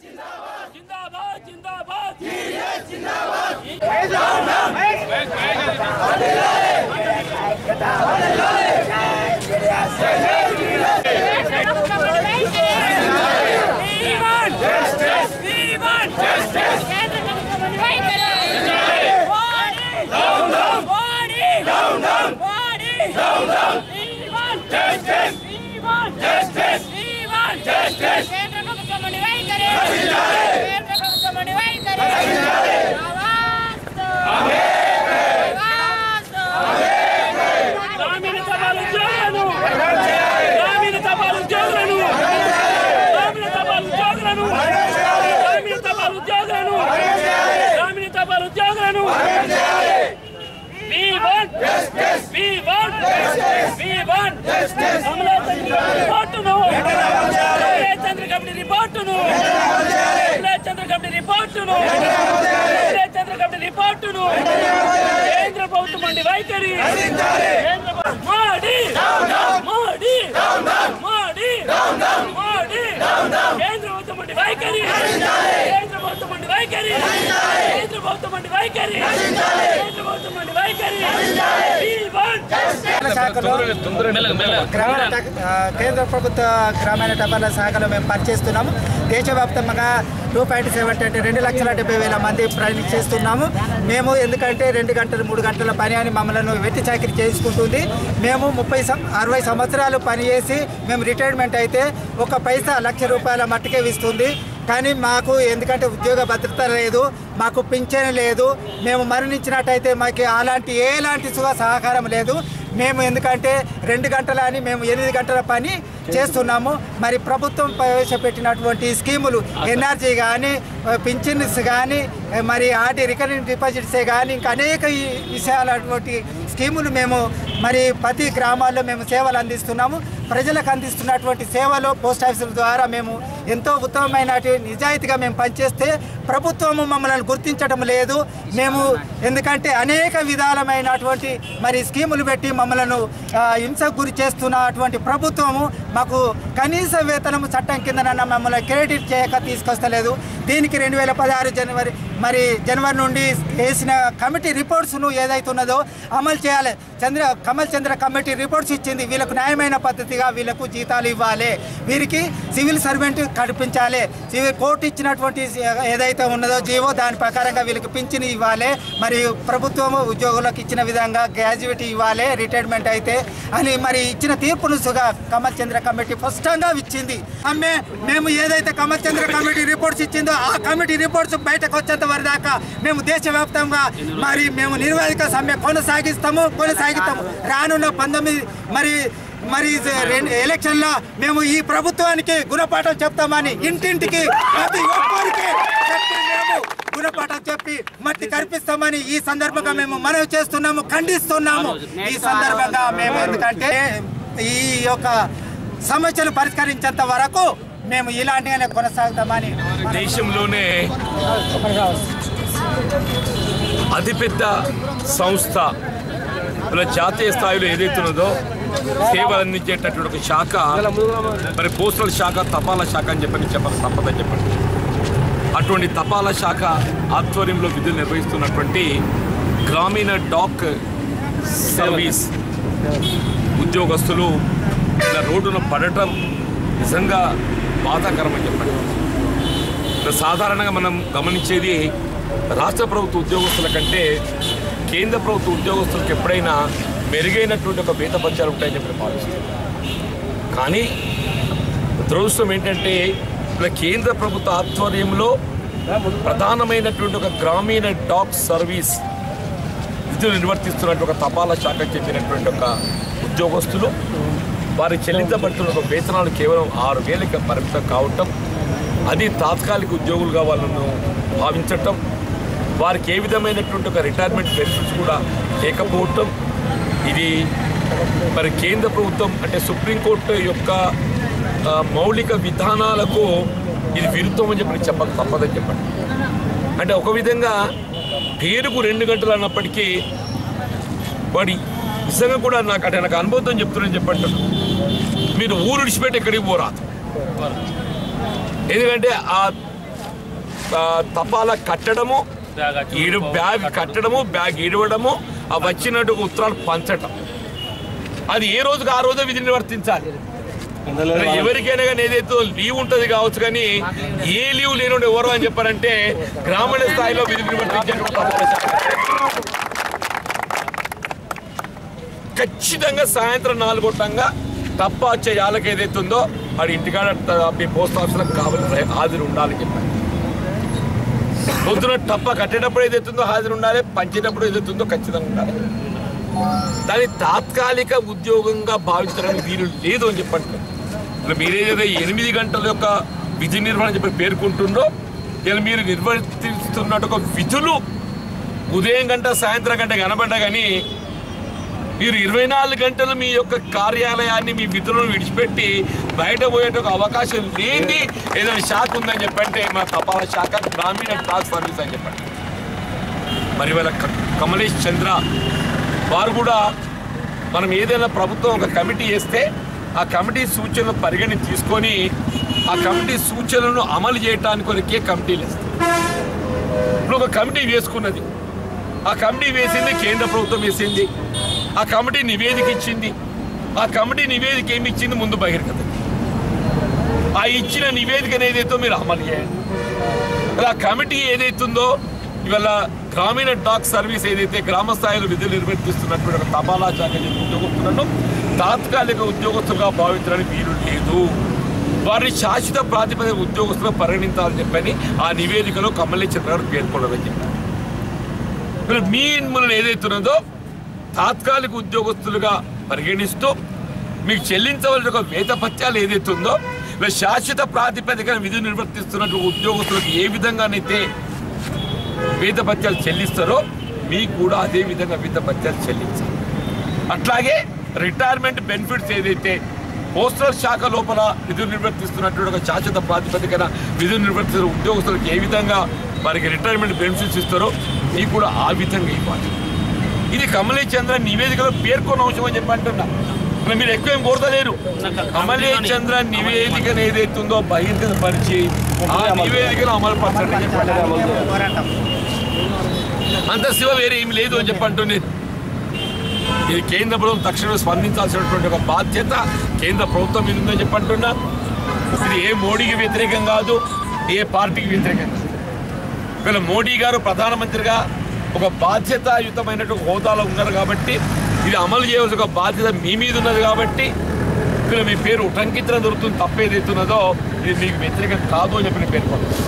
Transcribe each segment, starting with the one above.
జిందాబాద్ జిందాబాద్ గ్రామీణ సభలు ఉద్యోగులను గ్రామీణ సభలు ఉద్యోగులను గ్రామీణ సభలు ఉద్యోగులను గ్రామీణ సభలు ఉద్యోగులను గ్రామీణ సభలు ఉద్యోగులను We want justice. We want justice. We want justice. Kamala Chandra రిపోర్టును కమలా చంద్ర కమిటీ రిపోర్టును కమలా చంద్ర కమిటీ రిపోర్టును కమలా చంద్ర కమిటీ రిపోర్టును కేంద్ర ప్రభుత్వం అండి వైఖరి కేంద్ర ప్రభుత్వం- మోడీ మోడీ మోడీ మోడీ కేంద్ర ప్రభుత్వం అండి వైఖరి కేంద్ర ప్రభుత్వం అండి వైఖరి కేంద్ర ప్రభుత్వం అండి వైఖరి కేంద్ర ప్రభుత్వం అండి వైఖరి We want justice. శాఖలో గ్రామీణ ట- ఆ, కేంద్ర ప్రభుత్వ గ్రామీణ టపాలా శాఖలో మేము పనిచేస్తున్నాము దేశవ్యాప్తంగా టూ పాయింట్ సెవెన్ అంటే రెండు లక్షల డెబ్బై వేల మంది ప్రయాణం చేస్తున్నాము మేము ఎందుకంటే రెండు గంటలు మూడు గంటల పని అని మమ్మల్ని వెట్టి చాకరీ చేసుకుంటుంది మేము ముప్పై సం- అరవై సంవత్సరాలు పనిచేసి మేము రిటైర్మెంట్ అయితే ఒక పైసా లక్ష రూపాయల మట్టుకే ఇస్తుంది కానీ మాకు ఎందుకంటే ఉద్యోగ భద్రత లేదు మాకు పింఛన్ లేదు మేము మరణించినట్టయితే మాకు అలాంటి ఎలాంటి సుఖ సహకారం లేదు మేము ఎందుకంటే రెండు గంటల అని మేము ఎనిమిది గంటల పని చేస్తున్నాము మరి ప్రభుత్వం ప్రవేశపెట్టినటువంటి స్కీములు ఎన్ఆర్జీ కానీ పింఛన్స్ కానీ మరి ఆర్టీ రికరింగ్ డిపాజిట్సే కానీ ఇంకా అనేక ఈ విషయాలటువంటి స్కీములు మేము మరి ప్రతి గ్రామాల్లో మేము సేవలు అందిస్తున్నాము ప్రజలకు అందిస్తున్నటువంటి సేవలు పోస్ట్ ఆఫీసుల ద్వారా మేము ఎంతో ఉత్తమమైన నిజాయితీగా మేము పనిచేస్తే ప్రభుత్వము మమ్మల్ని గుర్తించడం లేదు మేము ఎందుకంటే అనేక విధాలమైనటువంటి మరి స్కీములు పెట్టి మమ్మల్ని ఆ, హింసకు గురి చేస్తున్నటువంటి ప్రభుత్వము మాకు కనీస వేతనము చట్టం కిందనన్న మమ్మల్ని క్రెడిట్ చేయక తీసుకొస్తలేదు దీనికి రెండు వేల పదహారు జనవరి మరి జనవరి నుండి వేసిన కమిటీ రిపోర్ట్స్ను ఏదైతే ఉన్నదో అమలు చేయాలి చంద్ర కమల్ చంద్ర కమిటీ రిపోర్ట్స్ ఇచ్చింది వీళ్ళకు న్యాయమైన పద్ధతిగా వీళ్ళకు జీతాలు ఇవ్వాలి వీరికి సివిల్ సర్వెంట్ కల్పించాలి సివిల్ కోర్టు ఇచ్చినటువంటి ఏదైతే ఉన్నదో జీవో దాని ప్రకారంగా వీళ్ళకి పింఛన్ ఇవ్వాలి మరియు ప్రభుత్వం ఉద్యోగులకు ఇచ్చిన విధంగా గ్రాడ్యుయేట్ ఇవ్వాలి రిటైర్మెంట్ అయితే అని మరి ఇచ్చిన తీర్పును సుగా కమల్ చంద్ర కమిటీ స్పష్టంగా ఇచ్చింది ఆమె మేము ఏదైతే కమల్ చంద్ర కమిటీ రిపోర్ట్స్ ఇచ్చిందో ఆ కమిటీ రిపోర్ట్స్ బయటకు వచ్చేంత వరకు దాకా మేము దేశవ్యాప్తంగా మరి మేము నిర్వాధిక సమ్మె కొనసాగిస్తాము కొనసాగిస్తాము రానున్న పంతొమ్మిది మరి మరి రెండు ఎలక్షన్లో మేము ఈ ప్రభుత్వానికి గుణపాఠం చెప్తామని ఇంటింటికి ప్రతి ఒక్కరికి చెప్పి మేము గుణపాఠం చెప్పి మట్టి కల్పిస్తామని ఈ సందర్భంగా మేము మనవి చేస్తున్నాము ఖండిస్తున్నాము ఈ సందర్భంగా మేము ఎందుకంటే ఈ యొక్క సమస్యలు పరిష్కరించేంత వరకు మేము ఇలాంటిగానే కొనసాగుతామని దేశంలోనే అతిపెద్ద సంస్థ మన జాతీయ స్థాయిలో ఏదైతే ఉన్నదో సేవలు అందించేటటువంటి ఒక శాఖ మరి పోస్టల్ శాఖ తపాలా శాఖ అని చెప్పని చెప్పాలి తప్పదని చెప్పండి అటువంటి తపాలా శాఖ ఆధ్వర్యంలో విధులు నిర్వహిస్తున్నటువంటి గ్రామీణ డాక్ సర్వీస్ ఉద్యోగస్తులు ఇలా రోడ్డున పడటం నిజంగా బాధాకరం అని చెప్పండి ఇప్పుడు సాధారణంగా మనం గమనించేది రాష్ట్ర ప్రభుత్వ ఉద్యోగస్తుల కంటే కేంద్ర ప్రభుత్వ ఉద్యోగస్తులకు ఎప్పుడైనా మెరుగైనటువంటి ఒక వేతపత్యాలు ఉంటాయని చెప్పి భావిస్తాం కానీ దురదృష్టం ఏంటంటే ఇప్పుడు కేంద్ర ప్రభుత్వ ఆధ్వర్యంలో ప్రధానమైనటువంటి ఒక గ్రామీణ డాక్ సర్వీస్ విధులు నిర్వర్తిస్తున్నటువంటి ఒక తపాలా శాఖకు చెందినటువంటి ఒక ఉద్యోగస్తులు వారి చెల్లించబడుతున్న ఒక వేతనాలు కేవలం ఆరు వేలకి పరిమితం కావటం అది తాత్కాలిక ఉద్యోగులుగా వాళ్ళను భావించటం వారికి ఏ విధమైనటువంటి ఒక రిటైర్మెంట్ బెనిఫిట్స్ కూడా లేకపోవటం ఇది మరి కేంద్ర ప్రభుత్వం అంటే సుప్రీంకోర్టు యొక్క ఆ, మౌలిక విధానాలకు ఇది విరుద్ధం అని చెప్పి చెప్పక తప్పదని చెప్పండి అంటే ఒక విధంగా పేరుకు రెండు గంటలు అన్నప్పటికీ వాడి నిజంగా కూడా నాకు అంటే నాకు అనుభవం చెప్తున్నాను చెప్పండి మీరు ఊరు విడిచిపెట్టి ఎక్కడికి పోరాదు ఎందుకంటే ఆ ఆ, తపాలా కట్టడము ఈడు బ్యాగ్ కట్టడము బ్యాగ్ ఇడవడము ఆ వచ్చినట్టు ఉత్తరాలు పంచటం అది ఏ రోజుకి ఆ రోజే విధి నిర్వర్తించాలి మరి ఎవరికైనా కానీ ఏదైతే లీవ్ ఉంటుంది కావచ్చు కానీ ఏ లీవ్ లేనుండి ఎవరు అని చెప్పారంటే గ్రామీణ స్థాయిలో విధి నిర్వర్తించేటువంటి తపాలా శాఖ. ఖచ్చితంగా సాయంత్రం నాలుగు గంటంగా తప్ప వచ్చే యాలకు ఏదైతే ఉందో అది ఇంటికాడ త- మీ పోస్ట్ ఆఫీస్లో కావాలి హాజరు ఉండాలని చెప్పారు పొద్దున టప్ప కట్టేటప్పుడు ఏదైతే ఉందో హాజరు ఉండాలి పంచేటప్పుడు ఏదైతే ఉందో ఖచ్చితంగా ఉండాలి దాన్ని తాత్కాలిక ఉద్యోగంగా భావించడానికి వీలు లేదు అని చెప్పండి ఇప్పుడు మీరేదైతే ఎనిమిది గంటల యొక్క విధి నిర్వహణ చెప్పి పేర్కొంటుండో ఇలా మీరు నిర్వర్తిస్తున్నట్టు ఒక విధులు ఉదయం గంట సాయంత్రం గంట కనబడ్డా కానీ మీరు ఇరవై నాలుగు గంటలు మీ యొక్క కార్యాలయాన్ని మీ విధులను విడిచిపెట్టి బయట పోయేట అవకాశం లేని ఏదైనా శాఖ ఉందని చెప్పంటే మా తపాలా శాఖ గ్రామీణ టాక్ సర్వీస్ అని చెప్పండి మరి వాళ్ళ క- కమలేష్ చంద్ర వారు కూడా మనం ఏదైనా ప్రభుత్వం ఒక కమిటీ వేస్తే ఆ కమిటీ సూచనలు పరిగణి తీసుకొని ఆ కమిటీ సూచనలను అమలు చేయడానికి కొరకే కమిటీలు వేస్తాయి ఇప్పుడు ఒక కమిటీ వేసుకున్నది ఆ కమిటీ వేసింది కేంద్ర ప్రభుత్వం వేసింది ఆ కమిటీ నివేదిక ఇచ్చింది ఆ కమిటీ నివేదిక ఏమి ఇచ్చింది ముందు బహిర్గత ఆ ఇచ్చిన నివేదిక ఏదైతే మీరు అమలు చేయండి మరి ఆ కమిటీ ఏదైతుందో ఇవాళ గ్రామీణ డాక్ సర్వీస్ ఏదైతే గ్రామ స్థాయిలో విధులు నిర్వర్తిస్తున్నటువంటి ఒక తపాలా శాఖ ఉద్యోగస్తులను తాత్కాలిక ఉద్యోగస్తులుగా భావించడానికి వీలు లేదు వారిని శాశ్వత ప్రాతిపదిక ఉద్యోగస్తులుగా పరిగణించాలని చెప్పని ఆ నివేదికలో కమలే చంద్ర గారు పేర్కొన్నారని చెప్పారు మరి మీ మిమ్మల్ని ఏదైతున్నదో తాత్కాలిక ఉద్యోగస్తులుగా పరిగణిస్తూ మీకు చెల్లించవలసిన ఒక వేతపత్యాలు ఏదైతే ఉందో ఇలా శాశ్వత ప్రాతిపదికన విధులు నిర్వర్తిస్తున్నట్టు ఉద్యోగస్తులకు ఏ విధంగానైతే వేతపత్యాలు చెల్లిస్తారో మీకు కూడా అదే విధంగా వేతపత్యాలు చెల్లించాలి అట్లాగే రిటైర్మెంట్ బెనిఫిట్స్ ఏదైతే పోస్టల్ శాఖ లోపల విధులు నిర్వర్తిస్తున్నటువంటి ఒక శాశ్వత ప్రాతిపదికన విధులు నిర్వర్తిస్తున్న ఉద్యోగస్తులకు ఏ విధంగా వారికి రిటైర్మెంట్ బెనిఫిట్స్ ఇస్తారో మీకు కూడా ఆ విధంగా ఇవ్వాలి ఇది కమలే చంద్ర నివేదికలో పేర్కొన్న అంశం అని చెప్పి అంటున్నా మరి మీరు ఎక్కువ ఏం కోరతలేరు కమలే చంద్ర నివేదికను ఏదైతే ఉందో బహిర్గతపరిచి ఆ నివేదికను అమలు పరచండి అని చెప్పండి. పోరాటం అంత శివ వేరే ఏమి లేదు అని చెప్పంటుంది ఇది కేంద్ర ప్రభుత్వం తక్షణమే స్పందించాల్సినటువంటి ఒక బాధ్యత కేంద్ర ప్రభుత్వం మీద ఉందని చెప్పంటున్నా ఇది ఏ మోడీకి వ్యతిరేకం కాదు ఏ పార్టీకి వ్యతిరేకం కాదు వీళ్ళ మోడీ గారు ప్రధానమంత్రిగా ఒక బాధ్యతాయుతమైనటువంటి హోదాలో ఉన్నారు కాబట్టి ఇది అమలు చేయవలసిన ఒక బాధ్యత మీ మీద ఉన్నది కాబట్టి ఇక్కడ మీ పేరు ఉటంకించడం దొరుకుతుంది తప్పేదైతున్నదో ఇది మీకు వ్యతిరేకం కాదు అని చెప్పి నేను పేర్కొన్నాను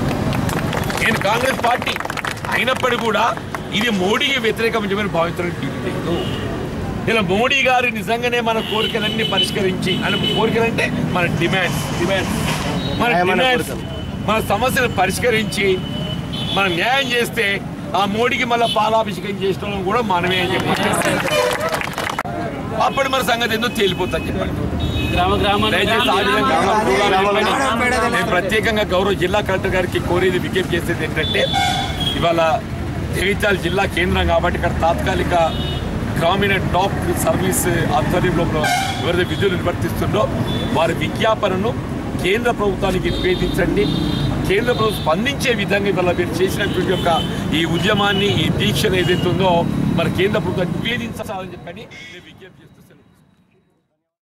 నేను కాంగ్రెస్ పార్టీ అయినప్పటికీ కూడా ఇది మోడీకి వ్యతిరేకం అని చెప్పి భావించడానికి వీలు లేదు ఇలా మోడీ గారు నిజంగానే మన కోరికలన్నీ పరిష్కరించి అని కోరికలంటే మన డిమాండ్స్ డిమాండ్స్ మన డిమాండ్స్ మన సమస్యలు పరిష్కరించి మనం న్యాయం చేస్తే ఆ మోడీకి మళ్ళీ పాలాభిషేకం చేసిన కూడా మనమే అని చెప్పి అప్పుడు మన సంగతి ఏందో తేలిపోతా చెప్పండి గ్రామ గ్రామాన్ని దయచేసి ఆ విధంగా అమలు చూడాలని చెప్పని నేను ప్రత్యేకంగా గౌరవ జిల్లా కలెక్టర్ గారికి కోరేది విజ్ఞప్తి చేసేది ఏంటంటే ఇవాళ జగిత్యాల జిల్లా కేంద్రం కాబట్టి ఇక్కడ తాత్కాలిక గ్రామీణ టాప్ సర్వీస్ ఆధ్వర్యంలో ఎవరైతే విధులు నిర్వర్తిస్తుందో వారి విజ్ఞాపనను కేంద్ర ప్రభుత్వానికి నివేదించండి కేంద్ర ప్రభుత్వం స్పందించే విధంగా ఇవాళ మీరు చేసినటువంటి యొక్క ఈ ఉద్యమాన్ని ఈ దీక్షను ఏదైతే ఉందో మన కేంద్ర ప్రభుత్వం నివేదించాలని చెప్పని నేను విజ్ఞప్తి చేస్తున్నాను.